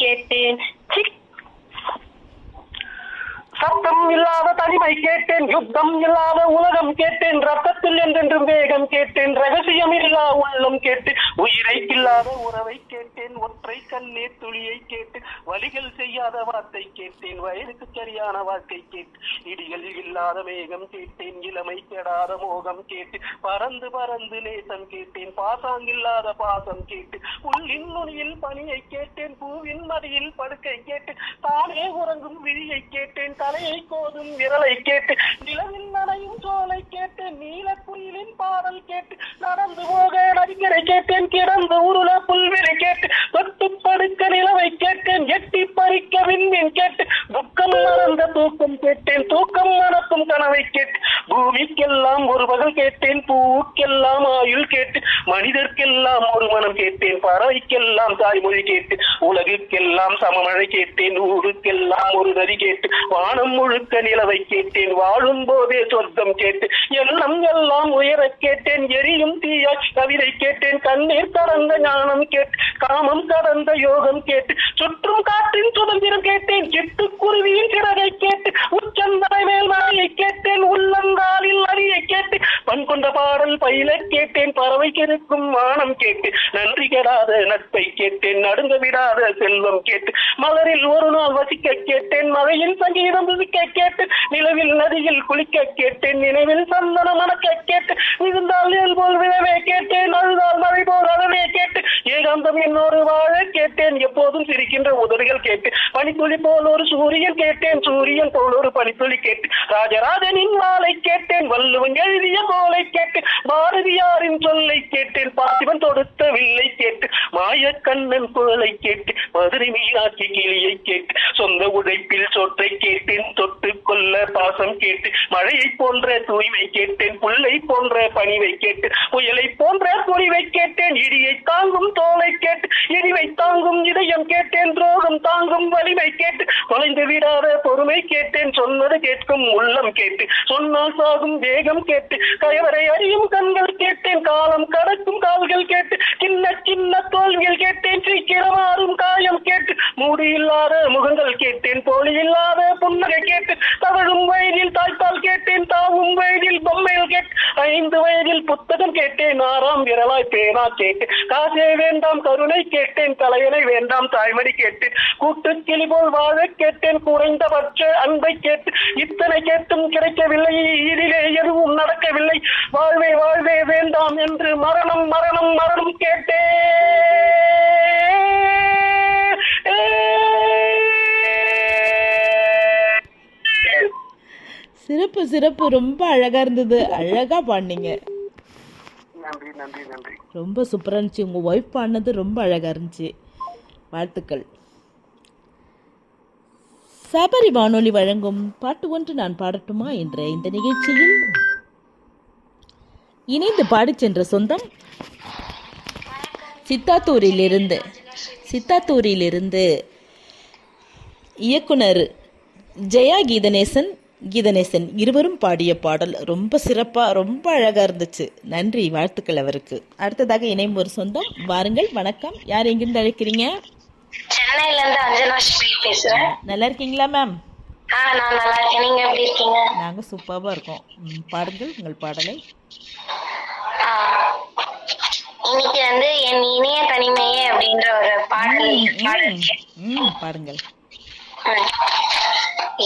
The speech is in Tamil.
கேட்டேன் சிக் சத்தம் இல்லாத தனிமை கேட்டேன் யுத்தம் இல்லாத உலகம் கேட்டேன் ரத்தத்தில் என்றென்றும் வேகம் கேட்டேன் ரகசியம் இல்லா உள்ளம் கேட்டேன் உயிரை இல்லாத உறவை கேட்டேன் ஒற்றை கண்ணீர் துளியை கேட்டு வழிகள் செய்யாத வார்த்தை கேட்டேன் வயதுக்கு சரியான வாழ்க்கை கேட்டு இடிகள் இல்லாத மேகம் கேட்டேன் இளமை கெடாத மோகம் கேட்டு பறந்து பறந்து நேசம் கேட்டேன் பாசாங்கில்லாத பாசம் கேட்டு உள்ளின் நுனியில் பனியை கேட்டேன் பூவின் மடியில் படுக்கை கேட்டு தானே உறங்கும் விழியை கேட்டேன் தலையை கோதும் விரலை கேட்டு நிலவில் நனையும் சோலை கேட்டேன் நீலக்குயிலின் பாடல் கேட்டு நடந்து போக நதிக்கரை கேட்டேன் கிடந்து உருள புல்வெளி கேட்டு தொட்டு படுக்க நிலவை கேட்டேன் எட்டி பறிக்க விண்மீன் கேட்டு துக்கம் மறந்த தூக்கம் கேட்டேன் தூக்கம் மணக்கும் கனவை கேட்டு பூமிக்கெல்லாம் ஒரு பகல் கேட்டேன் பூவுக்கெல்லாம் ஆயுள் கேட்டு மனிதர்க்கெல்லாம் ஒரு மனம் கேட்டேன் பறவைக்கெல்லாம் தாய்மொழி கேட்டு உலகுக்கெல்லாம் சமமழை கேட்டேன் ஊருக்கெல்லாம் ஒரு நதி கேட்டு வானம் முழுக்க நிலவை கேட்டேன் வாழும் போதே சொர்க்கம் கேட்டு எண்ணம் எல்லாம் உயர கேட்டேன் எரியும் தீயாய் கவிதை கேட்டேன் கண்ணீர் கடந்த ஞானம் கேட்டு காமம் கடந்த யோகம் கேட்டு சுற்றும் காற்றின் சுதந்திரம் கேட்டேன் சிட்டுக்குருவியின் சிறகை கேட்டு உச்சந்தலை மேல் மழையை கேட்டேன் உள்ளங்காலில் அடியை கேட்டு பண் கொண்ட பாடல் பயில கேட்டேன் பறவைக்கு இருக்கும் வானம் கேட்டு நன்றி கெடாத நட்பை கேட்டேன் நடுங்க விடாத செல்வம் கேட்டு மலரில் ஒரு நாள் வசிக்க கேட்டேன் மழையில் சங்கீதம் துதிக்க கேட்டு நிலவில் நதியில் குளிக்க கேட்டேன் நினைவில் சந்தனம் மணக்க கேட்டு விழுந்தால் ஏல் போல் விழவே கேட்டேன் அழுதால் மழை போல் அழவே கேட்டு ஏகாந்தம் என்னோடு வாழ கேட்டேன் எப்போதும் சிரிக்கின்ற உதடுகள் கேட்டு பனித்துளி போல் ஒரு சூரியன் கேட்டேன் சூரியன் போல் ஒரு பனித்துளி கேட்டு ராஜராஜனின் வாளை கேட்டேன் வள்ளுவன் எழுதிய கோலை கேட்டு பாரதியாரின் சொல்லை கேட்டேன் பார்த்திபன் தொடுத்த வில்லை கேட்டு மாயக்கண்ணன் குரலை கேட்டு மதுரை மீனாட்சி கிளியை கேட்டு சொந்த உழைப்பில் சொற்றை கேட்டேன் தொட்டு கொள்ள பாசம் கேட்டு மழையை போன்ற தூய்மை கேட்டேன் புல்லை போன்ற பணிவை கேட்டு புயலை போன்ற பொறிவை கேட்டேன் இடியை தாங்கும் தோலை கேட்டு இடிவை தாங்கும் இதயம் கேட்டேன் துரோகம் தாங்கும் வலிமை கேட்டு தொலைந்து விடாத பொறுமை கேட்டேன் சொன்னது கேட்கும் உள்ளம் கேட்டு சொன்னால் சாகும் வேகம் கேட்டு கயவரை அறியும் கண்கள் கேட்டேன் காலம் கடக்கும் கால்கள் கேட்டு சின்ன சின்ன தோல்விகள் கேட்டேன் சீக்கிரமாறும் காயம் கேட்டு மூடி இல்லாத முகங்கள் கேட்டேன் போலி இல்லாத புன்னகை கேட்டு தவழும் வயதில் தாய்ப்பால் கேட்டேன் தாவும் வயதில் பொம்மைகள் கேட்டு ஐந்து வயதில் புத்தகம் கேட்டேன் ஆறாம் விரலாய் பேனா கேட்டு காசே வேண்டாம் கருணை கேட்டேன் தலையணை வேண்டாம் தாய்மடி கேட்டேன் கூட்டு கிளி போல் வாழ கேட்டேன் குறைந்தபட்ச அன்பை கேட்டு இத்தனை கேட்டும் கிடைக்கவில்லை இதிலே எதுவும் நடக்கவில்லை வாழ்வே வாழ்வே வேண்டாம் என்று மரணம் மரணம் மரணம் கேட்டேன் சிறப்பு சிறப்பு ரொம்ப அழகா இருந்தது அழகா பாடினீங்க நன்றி நன்றி நன்றி ரொம்ப சூப்பரா இருந்துச்சு உங்க ஒய்ஃப் பாடினது ரொம்ப அழகா இருந்துச்சு வாழ்த்துக்கள் சபரி வானொலி வழங்கும் பாட்டு ஒன்று நான் பாடட்டுமா என்ற இந்த நிகழ்ச்சியில் இணைந்து பாடிச் சென்ற சொந்தம் சித்தாத்தூரிலிருந்து சித்தாத்தூரிலிருந்து இயக்குனர் ஜெயா கீதநேசன் கீதநேசன் இருவரும் பாடிய பாடல் ரொம்ப சிறப்பா ரொம்ப அழகா இருந்துச்சு நன்றி வாழ்த்துக்கள் அவருக்கு அடுத்ததாக இணையும் ஒரு சொந்தம் வாருங்கள் வணக்கம் யார் எங்கிருந்து அழைக்கிறீங்க சென்னையில இருந்து அஞ்சனா ஸ்ரீ பேசுறேன் நல்லா இருக்கீங்களா மேம் ஆ நான் நல்லா இருக்கேன் நீங்க எப்படி இருக்கீங்க நாங்க சூப்பராக இருக்கோம் ம், பாடுங்கள் உங்கள் பாடலை ஆ, இன்னைக்கு வந்து என் இனிய தனிமையே அப்படின்ற ஒரு பாடல் ம், பாடல் ம், ம், பாடுங்கள்